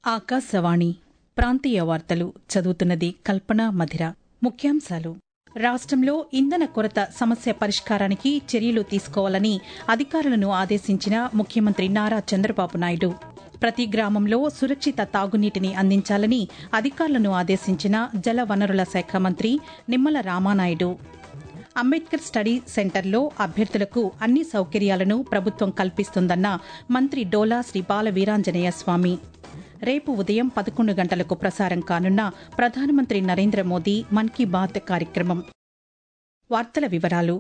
ఆకాశవాణి ప్రాంతీయ వార్తలు చదువుతున్నది కల్పన మధిర ముఖ్యాంశాలు రాష్ట్రంలో ఇంధన కొరత సమస్య పరిష్కారానికి చర్యలు తీసుకోవాలని అధికారులను ఆదేశించిన ముఖ్యమంత్రి నారా చంద్రబాబు నాయుడు ప్రతి గ్రామంలో సురక్షిత తాగునీటిని అందించాలని అధికారులను ఆదేశించిన జల వనరుల శాఖ మంత్రి నిమ్మల రామానాయుడు అంబేద్కర్ స్టడీ సెంటర్లో అభ్యర్థులకు అన్ని సౌకర్యాలను ప్రభుత్వం కల్పిస్తుందన్న మంత్రి డోలా శ్రీ బాల వీరాంజనేయ స్వామి రేపు ఉదయం పదకొండు గంటలకు ప్రసారం కానున్న ప్రధానమంత్రి నరేంద్ర మోదీ మన్ కీ బాత్ కార్యక్రమం వార్తల వివరాలు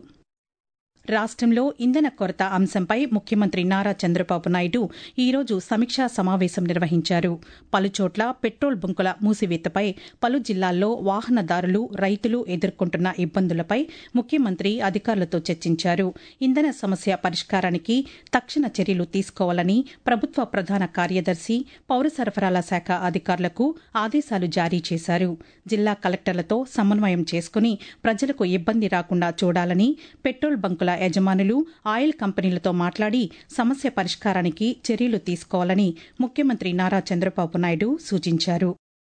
రాష్ట్రంలో ఇంధన కొరత అంశంపై ముఖ్యమంత్రి నారా చంద్రబాబు నాయుడు ఈరోజు సమీక్షా సమావేశం నిర్వహించారు పలుచోట్ల పెట్రోల్ బంకుల మూసివేతపై పలు జిల్లాల్లో వాహనదారులు రైతులు ఎదుర్కొంటున్న ఇబ్బందులపై ముఖ్యమంత్రి అధికారులతో చర్చించారు ఇంధన సమస్య పరిష్కారానికి తక్షణ చర్యలు తీసుకోవాలని ప్రభుత్వ ప్రధాన కార్యదర్శి పౌర సరఫరాల శాఖ అధికారులకు ఆదేశాలు జారీ చేశారు జిల్లా కలెక్టర్లతో సమన్వయం చేసుకుని ప్రజలకు ఇబ్బంది రాకుండా చూడాలని పెట్రోల్ బంకుల యజమానులు ఆయిల్ కంపెనీలతో మాట్లాడి సమస్య పరిష్కారానికి చర్యలు తీసుకోవాలని ముఖ్యమంత్రి నారా చంద్రబాబు నాయుడు సూచించారు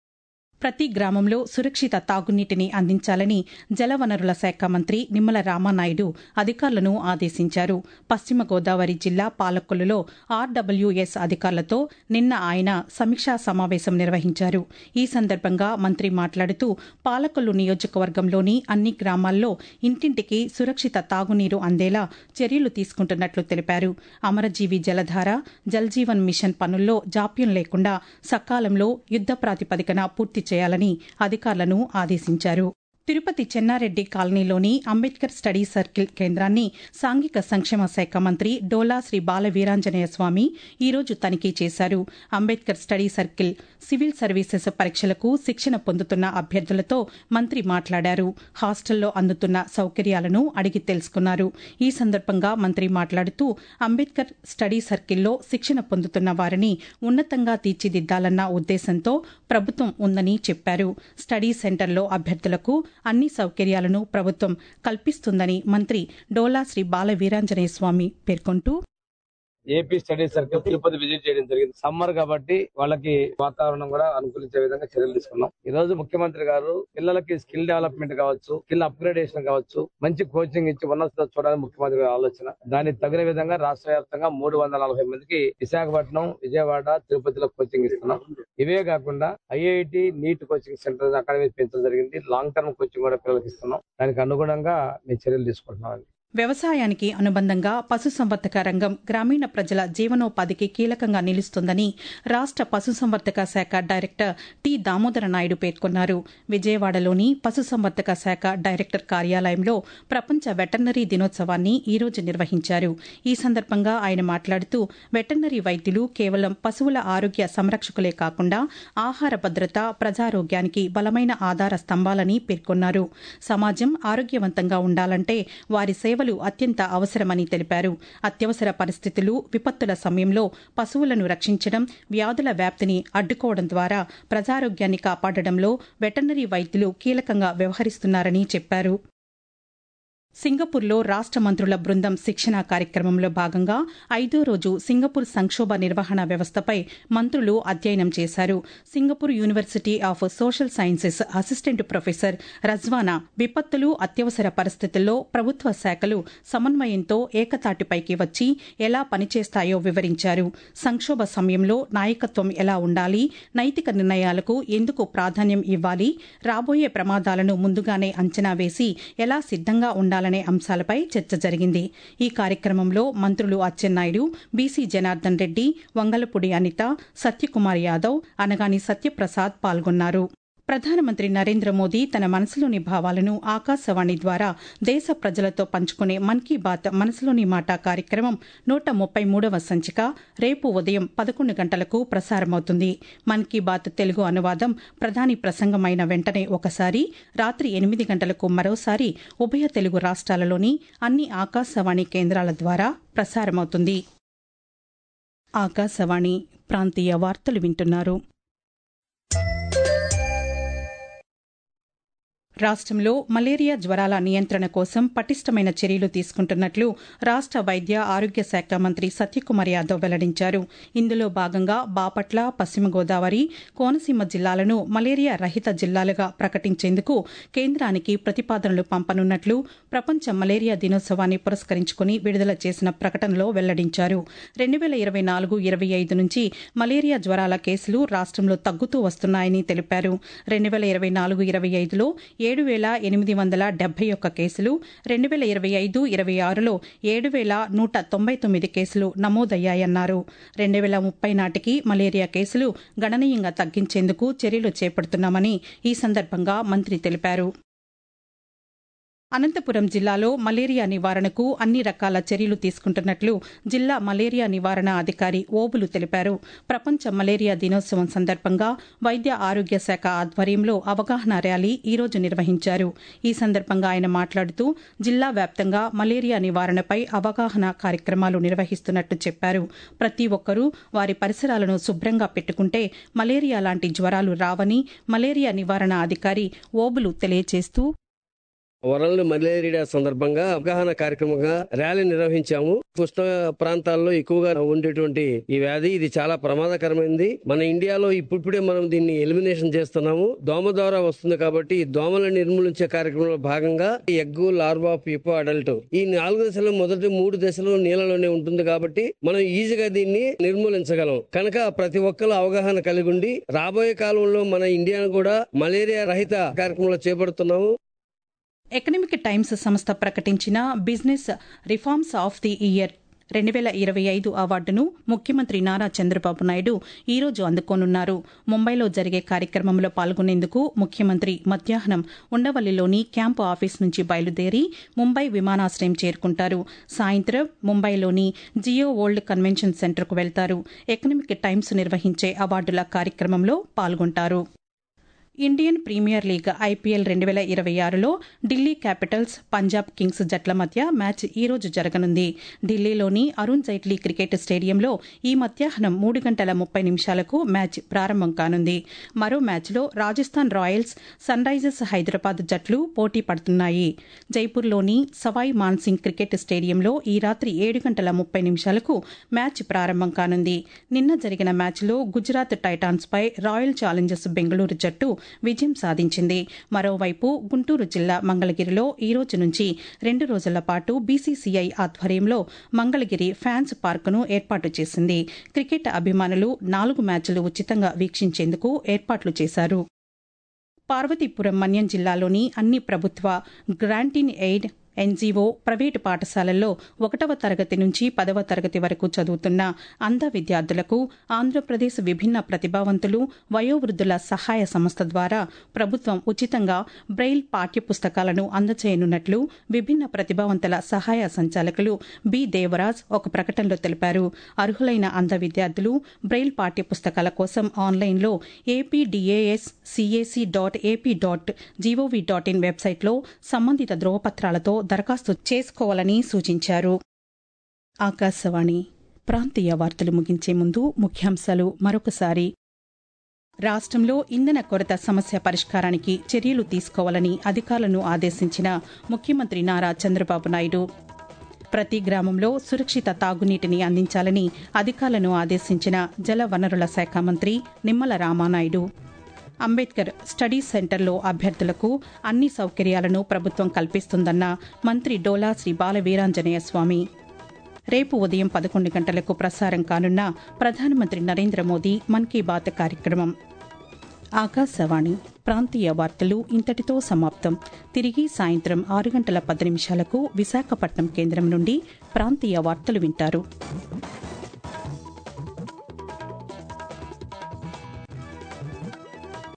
ప్రతి గ్రామంలో సురక్షిత తాగునీటిని అందించాలని జలవనరుల శాఖ మంత్రి నిమ్మల రామానాయుడు అధికారులను ఆదేశించారు పశ్చిమ గోదావరి జిల్లా పాలకొల్లులో ఆర్డబ్ల్యూఎస్ అధికారులతో నిన్న ఆయన సమీక్షా సమావేశం నిర్వహించారు ఈ సందర్భంగా మంత్రి మాట్లాడుతూ పాలకొల్లు నియోజకవర్గంలోని అన్ని గ్రామాల్లో ఇంటింటికి సురక్షిత తాగునీరు అందేలా చర్యలు తీసుకుంటున్నట్లు తెలిపారు అమరజీవి జలధార జల్జీవన్ మిషన్ పనుల్లో జాప్యం లేకుండా సకాలంలో యుద్ద ప్రాతిపదికన పూర్తి చేయాలని అధికారులను ఆదేశించారు తిరుపతి చెన్నారెడ్డి కాలనీలోని అంబేద్కర్ స్టడీ సర్కిల్ కేంద్రాన్ని సాంఘిక సంక్షేమ శాఖ మంత్రి డోలా శ్రీ బాల వీరాంజనేయ స్వామి ఈరోజు తనిఖీ చేశారు Ambedkar study circle civil services పరీక్షలకు శిక్షణ పొందుతున్న అభ్యర్థులతో మంత్రి మాట్లాడారు హాస్టల్లో అందుతున్న సౌకర్యాలను అడిగి తెలుసుకున్నారు ఈ సందర్భంగా మంత్రి మాట్లాడుతూ అంబేద్కర్ స్టడీ సర్కిల్లో శిక్షణ పొందుతున్న వారిని ఉన్నతంగా తీర్చిదిద్దాలన్న ఉద్దేశంతో ప్రభుత్వం ఉందని చెప్పారు స్టడీ సెంటర్లో అభ్యర్థులకు అన్ని సౌకర్యాలను ప్రభుత్వం కల్పిస్తుందని మంత్రి డోలా శ్రీ బాల వీరాంజనేయ స్వామి పేర్కొంటూ AP study circle Tirupati visit చేయడం జరిగింది సమ్మర్ కాబట్టి వాళ్ళకి వాతావరణం కూడా అనుకూలించే విధంగా చర్యలు తీసుకున్నాం ఈ రోజు ముఖ్యమంత్రి గారు పిల్లలకి స్కిల్ డెవలప్మెంట్ కావచ్చు స్కిల్ అప్గ్రేడేషన్ కావచ్చు మంచి కోచింగ్ ఇచ్చి ఉన్నత చూడాలని ముఖ్యమంత్రి గారి ఆలోచన దానికి తగిన విధంగా రాష్ట్ర వ్యాప్తంగా మూడు వందల నలభై మందికి విశాఖపట్నం విజయవాడ తిరుపతిలో కోచింగ్ ఇస్తున్నాం ఇవే కాకుండా IIT NEET coaching centre academy పెంచడం జరిగింది లాంగ్ టర్మ్ కోచింగ్ కూడా పిల్లలకి ఇస్తున్నాం దానికి అనుగుణంగా మేము చర్యలు తీసుకుంటున్నాం వ్యవసాయానికి అనుబంధంగా పశుసంవర్ధక రంగం గ్రామీణ ప్రజల జీవనోపాధికి కీలకంగా నిలుస్తుందని రాష్ట పశుసంవర్ధక శాఖ డైరెక్టర్ టి దామోదర నాయుడు పేర్కొన్నారు విజయవాడలోని పశుసంవర్ధక శాఖ డైరెక్టర్ కార్యాలయంలో ప్రపంచ వెటర్నరీ దినోత్సవాన్ని ఈరోజు నిర్వహించారు ఈ సందర్భంగా ఆయన మాట్లాడుతూ వెటర్నరీ వైద్యులు కేవలం పశువుల ఆరోగ్య సంరక్షకులే కాకుండా ఆహార భద్రత ప్రజారోగ్యానికి బలమైన ఆధార స్తంభాలని పేర్కొన్నారు సమాజం ఆరోగ్యవంతంగా ఉండాలంటే వారి సేవ సేవలు అత్యంత అవసరమని తెలిపారు అత్యవసర పరిస్థితులు విపత్తుల సమయంలో పశువులను రక్షించడం వ్యాధుల వ్యాప్తిని అడ్డుకోవడం ద్వారా ప్రజారోగ్యాన్ని కాపాడడంలో వెటర్నరీ వైద్యులు కీలకంగా వ్యవహరిస్తున్నారని చెప్పారు సింగపూర్లో రాష్ట మంత్రుల బృందం శిక్షణ కార్యక్రమంలో భాగంగా ఐదో రోజు సింగపూర్ సంక్షోభ నిర్వహణ వ్యవస్థపై మంత్రులు అధ్యయనం చేశారు Singapore university of social sciences assistant professor Rizwana విపత్తులు అత్యవసర పరిస్థితుల్లో ప్రభుత్వ శాఖలు సమన్వయంతో ఏకతాటిపైకి వచ్చి ఎలా పనిచేస్తాయో వివరించారు సంక్షోభ సమయంలో నాయకత్వం ఎలా ఉండాలి నైతిక నిర్ణయాలకు ఎందుకు ప్రాధాన్యం ఇవ్వాలి రాబోయే ప్రమాదాలను ముందుగానే అంచనా వేసి ఎలా సిద్దంగా ఉండాలి ఉండాలనే అంశాలపై చర్చ జరిగింది ఈ కార్యక్రమంలో మంత్రులు అచ్చెన్నాయుడు బీసీ జనార్దన్ రెడ్డి వంగలపూడి అనిత సత్యకుమార్ యాదవ్ అనగాని సత్యప్రసాద్ పాల్గొన్నారు ప్రధానమంత్రి నరేంద్ర మోదీ తన మనసులోని భావాలను ఆకాశవాణి ద్వారా దేశ ప్రజలతో పంచుకునే మన్ కీ బాత్ మనసులోని మాట కార్యక్రమం నూట ముప్పై మూడవ సంచిక రేపు ఉదయం పదకొండు గంటలకు ప్రసారమవుతుంది మన్ కీ బాత్ తెలుగు అనువాదం ప్రధాని ప్రసంగమైన వెంటనే ఒకసారి రాత్రి ఎనిమిది గంటలకు మరోసారి ఉభయ తెలుగు రాష్ట్రాలలోని అన్ని ఆకాశవాణి కేంద్రాల ద్వారా ప్రసారమవుతుంది ఆకాశవాణి ప్రాంతీయ వార్తలు వింటున్నారు రాష్ట్రంలో మలేరియా జ్వరాల నియంత్రణ కోసం పటిష్టమైన చర్యలు తీసుకుంటున్నట్లు రాష్ట్ర వైద్య ఆరోగ్య శాఖ మంత్రి సత్యకుమార్ యాదవ్ వెల్లడించారు ఇందులో భాగంగా బాపట్ల పశ్చిమ గోదావరి కోనసీమ జిల్లాలను మలేరియా రహిత జిల్లాలుగా ప్రకటించేందుకు కేంద్రానికి ప్రతిపాదనలు పంపనున్నట్లు ప్రపంచ మలేరియా దినోత్సవాన్ని పురస్కరించుకుని విడుదల చేసిన ప్రకటనలో వెల్లడించారు రెండు వేల ఇరవై నాలుగు ఇరవై ఐదు నుంచి మలేరియా జ్వరాల కేసులు రాష్ట్రంలో తగ్గుతూ వస్తున్నాయని తెలిపారు రెండు వేల ఇరవై నాలుగు ఇరవై ఐదులో ఏడు వేల ఎనిమిది వందల డెబ్బై ఒక్క కేసులు రెండు వేల ఇరవై ఐదు ఇరవై ఆరులో ఏడు వేల నూట తొంభై తొమ్మిది కేసులు నమోదయ్యాయన్నారు రెండు వేల ముప్పై నాటికి మలేరియా కేసులు గణనీయంగా తగ్గించేందుకు చర్యలు చేపడుతున్నామని ఈ సందర్భంగా మంత్రి తెలిపారు అనంతపురం జిల్లాలో మలేరియా నివారణకు అన్ని రకాల చర్యలు తీసుకుంటున్నట్లు జిల్లా మలేరియా నివారణ అధికారి ఓబులు తెలిపారు ప్రపంచ మలేరియా దినోత్సవం సందర్భంగా వైద్య ఆరోగ్య శాఖ ఆధ్వర్యంలో అవగాహన ర్యాలీ ఈ రోజు నిర్వహించారు ఈ సందర్భంగా ఆయన మాట్లాడుతూ జిల్లా వ్యాప్తంగా మలేరియా నివారణపై అవగాహన కార్యక్రమాలు నిర్వహిస్తున్నట్టు చెప్పారు ప్రతి ఒక్కరూ వారి పరిసరాలను శుభ్రంగా పెట్టుకుంటే మలేరియా లాంటి జ్వరాలు రావని మలేరియా నివారణ అధికారి ఓబులు తెలియజేస్తూ వరల్డ్ మలేరియా సందర్భంగా అవగాహన కార్యక్రమంగా ర్యాలీ నిర్వహించాము ఉష్ణ ప్రాంతాల్లో ఎక్కువగా ఉండేటువంటి ఈ వ్యాధి ఇది చాలా ప్రమాదకరమైనది మన ఇండియాలో ఇప్పుడిప్పుడే మనం దీన్ని ఎలిమినేషన్ చేస్తున్నాము దోమ ద్వారా వస్తుంది కాబట్టి ఈ దోమలను నిర్మూలించే కార్యక్రమంలో భాగంగా ఎగ్గు లార్వా పిపో అడల్ట్ ఈ నాలుగు దశలు మొదటి మూడు దశలు నీళ్ళలోనే ఉంటుంది కాబట్టి మనం ఈజీగా దీన్ని నిర్మూలించగలం కనుక ప్రతి ఒక్కరు అవగాహన కలిగి ఉండి రాబోయే కాలంలో మన ఇండియాను కూడా మలేరియా రహిత కార్యక్రమంలో చేపడుతున్నాము ఎకనమిక్ టైమ్స్ సంస్థ ప్రకటించిన business reforms of the year రెండు వేల ఇరవై ఐదు అవార్డును ముఖ్యమంత్రి నారా చంద్రబాబు నాయుడు ఈ రోజు అందుకోనున్నారు ముంబైలో జరిగే కార్యక్రమంలో పాల్గొనేందుకు ముఖ్యమంత్రి మధ్యాహ్నం ఉండవల్లిలోని క్యాంపు ఆఫీస్ నుంచి బయలుదేరి ముంబై విమానాశ్రయం చేరుకుంటారు సాయంత్రం ముంబైలోని జియో వరల్డ్ కన్వెన్షన్ సెంటర్కు వెళ్తారు ఎకనమిక్ టైమ్స్ నిర్వహించే అవార్డుల కార్యక్రమంలో పాల్గొంటారు ఇండియన్ ప్రీమియర్ లీగ్ ఐపీఎల్ రెండు వేల ఇరవై ఆరులో ఢిల్లీ క్యాపిటల్స్ పంజాబ్ కింగ్స్ జట్ల మధ్య మ్యాచ్ ఈ రోజు జరగనుంది ఢిల్లీలోని అరుణ్ జైట్లీ క్రికెట్ స్టేడియంలో ఈ మధ్యాహ్నం మూడు గంటల ముప్పై నిమిషాలకు మ్యాచ్ ప్రారంభం కానుంది మరో మ్యాచ్లో Rajasthan Royals Sunrisers Hyderabad జట్లు పోటీ పడుతున్నాయి జైపూర్లోని సవాయ్ మాన్సింగ్ క్రికెట్ స్టేడియంలో ఈ రాత్రి ఏడు గంటల ముప్పై నిమిషాలకు మ్యాచ్ ప్రారంభం కానుంది నిన్న జరిగిన మ్యాచ్లో గుజరాత్ టైటాన్స్పై రాయల్ ఛాలెంజర్స్ బెంగళూరు జట్టు విజయం సాధించింది మరోవైపు గుంటూరు జిల్లా మంగళగిరిలో ఈ రోజు నుంచి రెండు రోజుల పాటు బీసీసీఐ ఆధ్వర్యంలో మంగళగిరి ఫ్యాన్స్ పార్కును ఏర్పాటు చేసింది క్రికెట్ అభిమానులు నాలుగు మ్యాచ్లు ఉచితంగా వీక్షించేందుకు ఏర్పాట్లు చేశారు పార్వతీపురం మన్యం జిల్లాలోని అన్ని ప్రభుత్వ గ్రాంటిన్ ఎయిడ్ ఎన్జీఓ ప్రైవేటు పాఠశాలల్లో ఒకటవ తరగతి నుంచి పదవ తరగతి వరకు చదువుతున్న అంధ విద్యార్థులకు ఆంధ్రప్రదేశ్ విభిన్న ప్రతిభావంతులు వయోవృద్ధుల సహాయ సంస్థ ద్వారా ప్రభుత్వం ఉచితంగా బ్రెయిల్ పాఠ్యపుస్తకాలను అందచేయనున్నట్లు విభిన్న ప్రతిభావంతుల సహాయ సంచాలకులు బి దేవరాజ్ ఒక ప్రకటనలో తెలిపారు అర్హులైన అంధ విద్యార్థులు బ్రెయిల్ పాఠ్యపుస్తకాల కోసం ఆన్లైన్లో A P D A S C A C dot AP dot G O V dot in వెబ్సైట్లో సంబంధిత ధ్రువపత్రాలతో దరఖాస్తు చేసుకోవాలని సూచించారు ఆకాశవాణి ప్రాంతీయ వార్తలు ముగించే ముందు ముఖ్యాంశాలు మరొకసారి రాష్ట్రంలో ఇంధన కొరత సమస్య పరిష్కారానికి చర్యలు తీసుకోవాలని అధికారులను ఆదేశించిన ముఖ్యమంత్రి నారా చంద్రబాబు నాయుడు ప్రతి గ్రామంలో సురక్షిత తాగునీటిని అందించాలని అధికారులను ఆదేశించిన జల వనరుల శాఖ మంత్రి నిమ్మల రామానాయుడు అంబేద్కర్ స్టడీ సెంటర్లో అభ్యర్థులకు అన్ని సౌకర్యాలను ప్రభుత్వం కల్పిస్తుందన్న మంత్రి డోలా శ్రీ బాల వీరాంజనేయ స్వామి రేపు ఉదయం పదకొండు గంటలకు ప్రసారం కానున్న ప్రధానమంత్రి నరేంద్ర మోదీ మన్ కీ బాత్ కార్యక్రమం ఆకాశవాణి ప్రాంతీయ వార్తలు ఇంతటితో సమాప్తం తిరిగి సాయంత్రం ఆరు గంటల పది నిమిషాలకు విశాఖపట్నం కేంద్రం నుండి ప్రాంతీయ వార్తలు వింటారు